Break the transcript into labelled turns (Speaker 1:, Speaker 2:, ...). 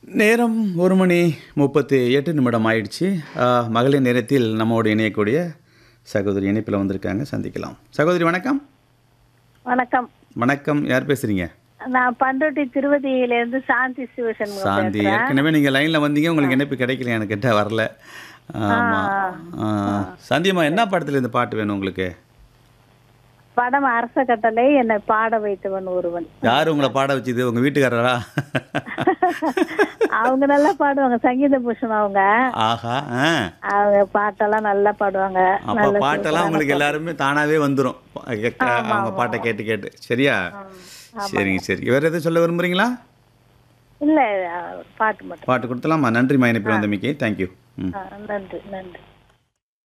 Speaker 1: நேரம் ஒரு மணி முப்பத்தி எட்டு நிமிடம் ஆயிடுச்சு ஆ, மகளிர் நேரத்தில் நம்மோடு இணையக்கூடிய சகோதரி இணைப்பில் வந்திருக்காங்க சந்திக்கலாம் சகோதரி வணக்கம்
Speaker 2: வணக்கம்
Speaker 1: வணக்கம் யார் பேசுறீங்க
Speaker 2: நான் பண்ருட்டி திருவதியிலிருந்து சாந்தி சிவசன்
Speaker 1: சாந்தி ஏற்கனவே நீங்கள் லைனில் வந்தீங்க உங்களுக்கு இணைப்பு கிடைக்கல எனக்கு கிட்ட வரல ஆமாம் சாந்தியம்மா என்ன படத்தில் இந்த பாட்டு வேணும் உங்களுக்கு
Speaker 2: படம் அரச கட்டளை என்னை பாட வைத்தவன் ஒருவன்
Speaker 1: யார் உங்களை பாட வச்சது உங்கள் வீட்டுக்காரரா
Speaker 2: அவங்க நல்லா பாடுவாங்க சங்கீத பூஷன் அவங்க
Speaker 1: ஆஹா ஆ
Speaker 2: அவங்க பாட்டெல்லாம் நல்லா பாடுவாங்க
Speaker 1: அப்போ பாட்டெல்லாம் உங்களுக்கு எல்லாருமே தானாகவே வந்துடும் அவங்க பாட்டை கேட்டு கேட்டு சரியா சரிங்க சரி வேறு எதுவும் சொல்ல விரும்புறீங்களா
Speaker 2: இல்ல அஹ், பாட்டு மட்டும்
Speaker 1: பாட்டு கொடுத்தலாமா நன்றிம்மா இணைப்பில் வந்தமைக்கு தேங்க்யூ ம்
Speaker 2: ஆ, நன்றி நன்றி